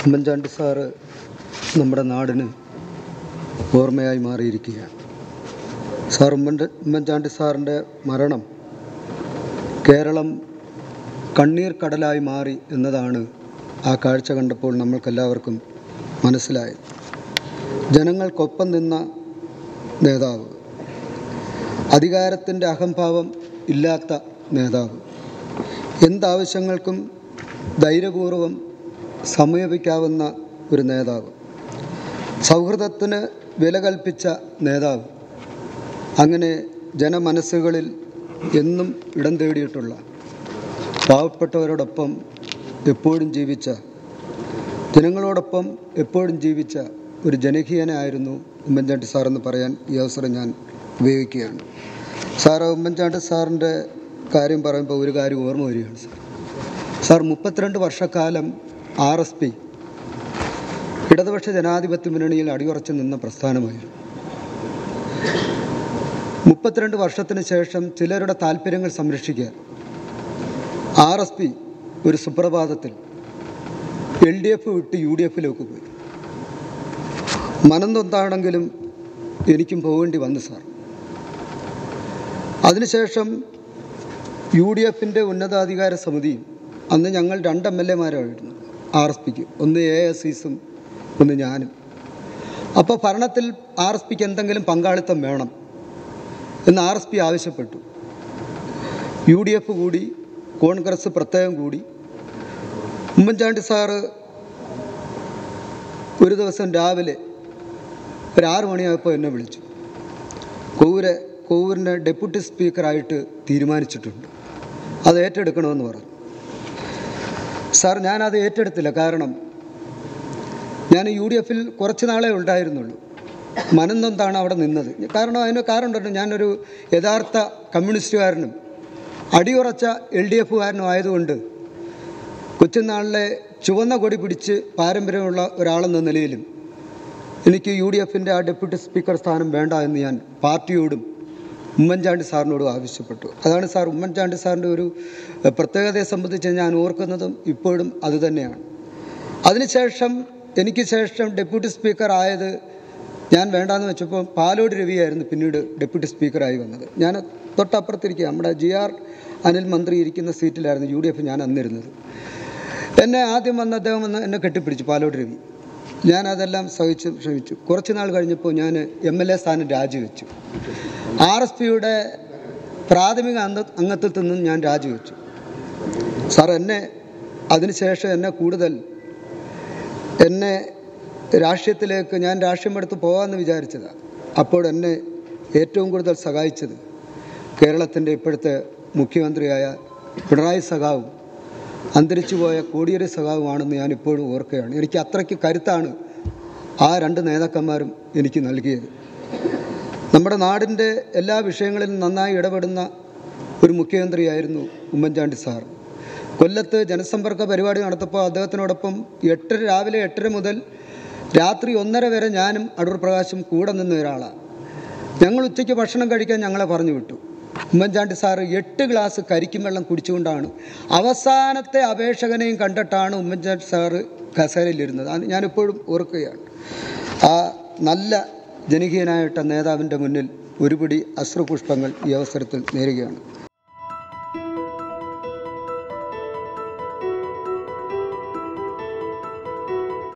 Oommen Chandy sir നമ്മുടെ നാടിന് ഓർമ്മയായി മാറിയിരിക്കുകയാണ് സാർ ഉമ്മൻ ഉമ്മൻചാണ്ടി സാറിൻ്റെ മരണം കേരളം കണ്ണീർ കടലായി മാറി എന്നതാണ് ആ കാഴ്ച കണ്ടപ്പോൾ നമ്മൾക്കെല്ലാവർക്കും മനസ്സിലായത് ജനങ്ങൾക്കൊപ്പം നിന്ന നേതാവ് അധികാരത്തിൻ്റെ അഹംഭാവം ഇല്ലാത്ത നേതാവ് എന്താവശ്യങ്ങൾക്കും ധൈര്യപൂർവം സമീപിക്കാവുന്ന ഒരു നേതാവ് സൗഹൃദത്തിന് വില കൽപ്പിച്ച നേതാവ് അങ്ങനെ ജനമനസ്സുകളിൽ എന്നും ഇടം തേടിയിട്ടുള്ള പാവപ്പെട്ടവരോടൊപ്പം എപ്പോഴും ജീവിച്ച ജനങ്ങളോടൊപ്പം എപ്പോഴും ജീവിച്ച ഒരു ജനകീയനായിരുന്നു ഉമ്മൻചാണ്ടി സാറെന്ന് പറയാൻ ഈ അവസരം ഞാൻ ഉപയോഗിക്കുകയാണ് സാറ് ഉമ്മൻചാണ്ടി സാറിൻ്റെ കാര്യം പറയുമ്പോൾ ഒരു കാര്യം ഓർമ്മ വരികയാണ് സാർ സാർ മുപ്പത്തിരണ്ട് വർഷക്കാലം ആർ എസ് പി ഇടതുപക്ഷ ജനാധിപത്യ മുന്നണിയിൽ അടിയുറച്ചു നിന്ന പ്രസ്ഥാനമായിരുന്നു മുപ്പത്തിരണ്ട് വർഷത്തിന് ശേഷം ചിലരുടെ താല്പര്യങ്ങൾ സംരക്ഷിക്കാൻ ആർ എസ് പി ഒരു സുപ്രഭാതത്തിൽ എൽ ഡി എഫ് വിട്ട് യു ഡി എഫിലേക്ക് പോയി മനംതൊന്നാണെങ്കിലും എനിക്കും പോകേണ്ടി വന്നു സാർ അതിനുശേഷം യു ഡി എഫിൻ്റെ ഉന്നതാധികാര സമിതിയും അന്ന് ഞങ്ങൾ രണ്ട് എം എൽ എമാരായിരുന്നു ആർ എസ് പിക്ക് ഒന്ന് എ എസ് സീസും ഒന്ന് ഞാനും അപ്പോൾ ഭരണത്തിൽ ആർ എസ് പിക്ക് എന്തെങ്കിലും പങ്കാളിത്തം വേണം എന്ന് ആർ എസ് പി ആവശ്യപ്പെട്ടു യു ഡി എഫ് കൂടി കോൺഗ്രസ് പ്രത്യേകം കൂടി ഉമ്മൻചാണ്ടി സാറ് ഒരു ദിവസം രാവിലെ ഒരു ആറ് മണിയായപ്പോൾ എന്നെ വിളിച്ചു കോവൂര് കോവൂരിൻ്റെ ഡെപ്യൂട്ടി സ്പീക്കറായിട്ട് തീരുമാനിച്ചിട്ടുണ്ട് അത് ഏറ്റെടുക്കണമെന്ന് പറഞ്ഞു സാർ ഞാനത് ഏറ്റെടുത്തില്ല കാരണം ഞാൻ യു ഡി എഫിൽ കുറച്ച് നാളേ ഉണ്ടായിരുന്നുള്ളൂ മനംനൊന്താണ് അവിടെ നിന്നത് കാരണം അതിന് കാരണമുണ്ട് ഞാനൊരു യഥാർത്ഥ കമ്മ്യൂണിസ്റ്റുകാരനും അടിയുറച്ച എൽ ഡി എഫുകാരനും ആയതുകൊണ്ട് കൊച്ചുനാളിലെ ചുവന്ന കൊടി പിടിച്ച് പാരമ്പര്യമുള്ള ഒരാളെന്ന നിലയിലും എനിക്ക് യു ഡി എഫിൻ്റെ ആ ഡെപ്യൂട്ടി സ്പീക്കർ സ്ഥാനം വേണ്ട എന്ന് ഞാൻ പാർട്ടിയോടും ഉമ്മൻചാണ്ടി സാറിനോടും ആവശ്യപ്പെട്ടു അതാണ് സാർ ഉമ്മൻചാണ്ടി സാറിൻ്റെ ഒരു എഹ്, പ്രത്യേകതയെ സംബന്ധിച്ച് ഞാൻ ഓർക്കുന്നതും ഇപ്പോഴും അതുതന്നെയാണ് അതിനുശേഷം എനിക്ക് ശേഷം ഡെപ്യൂട്ടി സ്പീക്കർ ആയത് ഞാൻ വേണ്ടാന്ന് വെച്ചപ്പോൾ പാലോട് രവിയായിരുന്നു പിന്നീട് ഡെപ്യൂട്ടി സ്പീക്കറായി വന്നത് ഞാൻ തൊട്ടപ്പുറത്തിരിക്കുക നമ്മുടെ ജി ആർ അനിൽ മന്ത്രി ഇരിക്കുന്ന സീറ്റിലായിരുന്നു യു ഡി എഫ് ഞാൻ അന്നിരുന്നത് എന്നെ ആദ്യം വന്ന അദ്ദേഹം വന്ന് എന്നെ കെട്ടിപ്പിടിച്ചു പാലോട് രവി ഞാൻ അതെല്ലാം സഹിച്ച് ക്ഷമിച്ചു കുറച്ച് നാൾ കഴിഞ്ഞപ്പോൾ ഞാൻ എം എൽ എ സ്ഥാനം രാജിവെച്ചു ആർ എസ് പിയുടെ പ്രാഥമിക അംഗ അംഗത്വത്തിൽ നിന്നും ഞാൻ രാജിവെച്ചു സാർ എന്നെ അതിനുശേഷം എന്നെ കൂടുതൽ എന്നെ രാഷ്ട്രീയത്തിലേക്ക് ഞാൻ രാഷ്ട്രീയം എടുത്ത് പോകാമെന്ന് വിചാരിച്ചതാണ് അപ്പോൾ എന്നെ ഏറ്റവും കൂടുതൽ സഹായിച്ചത് കേരളത്തിൻ്റെ ഇപ്പോഴത്തെ മുഖ്യമന്ത്രിയായ പിണറായി സഖാവും അന്തരിച്ചുപോയ കോടിയേരി സഖാവുമാണെന്ന് ഞാൻ ഇപ്പോഴും ഓർക്കുകയാണ് എനിക്ക് അത്രയ്ക്ക് കരുത്താണ് ആ രണ്ട് നേതാക്കന്മാരും എനിക്ക് നൽകിയത് നമ്മുടെ നാടിൻ്റെ എല്ലാ വിഷയങ്ങളിലും നന്നായി ഇടപെടുന്ന ഒരു മുഖ്യമന്ത്രിയായിരുന്നു ഉമ്മൻചാണ്ടി സാർ കൊല്ലത്ത് ജനസമ്പർക്ക പരിപാടി നടത്തപ്പോൾ അദ്ദേഹത്തിനോടൊപ്പം എട്ടര രാവിലെ എട്ടര മുതൽ രാത്രി ഒന്നര വരെ ഞാനും അടൂർ പ്രകാശും കൂടെ നിന്ന ഒരാളാണ് ഞങ്ങൾ ഉച്ചയ്ക്ക് ഭക്ഷണം കഴിക്കാൻ ഞങ്ങളെ പറഞ്ഞു വിട്ടു ഉമ്മൻചാണ്ടി സാറ് എട്ട് ഗ്ലാസ് കരിക്കും വെള്ളം കുടിച്ചുകൊണ്ടാണ് അവസാനത്തെ അപേക്ഷകനെയും കണ്ടിട്ടാണ് ഉമ്മൻചാണ്ടി സാറ് കസേരയിലിരുന്നത് അത് ഞാനിപ്പോഴും ഓർക്കുകയാണ് ആ നല്ല ജനകീയനായിട്ട നേതാവിൻ്റെ മുന്നിൽ ഒരുപിടി അശ്രുപുഷ്പങ്ങൾ ഈ അവസരത്തിൽ നേരുകയാണ്